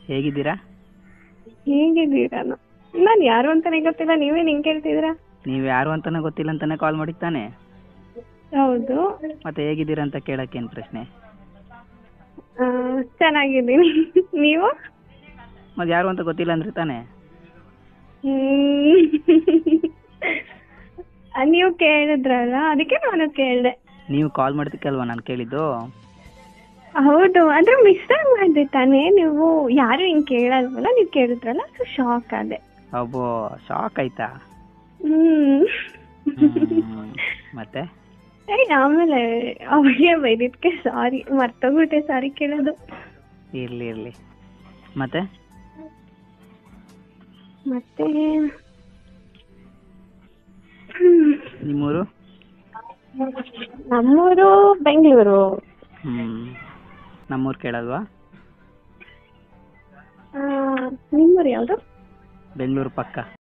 ಹೇಗಿದ್ದೀರಾ ಹೇಗಿದ್ದೀರಾ ನಾನು ಯಾರು ಅಂತಾನೆ ಗೊತ್ತಿಲ್ಲ ನೀವೇ ನಿಂಗೆ ಕೇಳ್ತಿದ್ದೀರಾ ನೀವು ಯಾರು ಅಂತಾನೆ ಗೊತ್ತಿಲ್ಲ ಅಂತಾನೆ ಕಾಲ್ ಮಾಡಿದ್ ತಾನೆ ಹೌದು ಮತ್ತೆ ಹೇಗಿದ್ದೀರಾ ಅಂತ ಕೇಳಕ್ಕೇನು ಪ್ರಶ್ನೆ ಆ, ಚೆನ್ನಾಗಿದ್ದೀನಿ ನೀವು ಮತ್ತೆ ಯಾರು ಅಂತ ಗೊತ್ತಿಲ್ಲ ಅಂದ್ರೆ ತಾನೆ ಹ್ಮ್. ಆ, ನೀವು ಕೇಳಿದ್ರಲ್ಲ ಅದಕ್ಕೆ ನಾನು ಕೇಳಿದೆ ನೀವು ಕಾಲ್ ಮಾಡಿದ್ದಕ್ಕಲ್ವಾ ನಾನು ಕೇಳಿದ್ದು ಹೌದು ಅಂದ್ರೆ ಮಿಸ್ಟೇಕ್ ಮಾಡಿದೆ ತಾನೇ ನೀವು ಯಾರು ಹಿಂಗ್ ಕೇಳಲ್ವಲ್ಲ ನೀವು ಕೇಳಿದ್ರಲ್ಲ ಸೊ ಶಾಕ್ ಆದೆ ಅಬ್ಬೋ ಶಾಕ್ ಆಯ್ತಾ ಹ್ಮ್ ಹ್ಮ್. ಮತ್ತೆ ಏಯ್ ಆಮೇಲೆ ಅವ್ರಿಗೆ ಬೈದಿದ್ಕೆ ಸಾರಿ ಮರ್ತೋಗ್ಬಿಟ್ಟೆ ಸಾರಿ ಕೇಳೋದು ಇರ್ಲಿ ಇರ್ಲಿ ಮತ್ತೆ ಮತ್ತೆ ಹ್ಮ್. ನಿಮ್ಮೂರು ನಮ್ಮೂರು ಬೆಂಗಳೂರು ಹ್ಮ್ ನಮ್ಮೂರು ಕೇಳಲ್ವಾ ನಿಮ್ಮೂರು ಯಾವುದು ಬೆಂಗಳೂರು ಪಕ್ಕ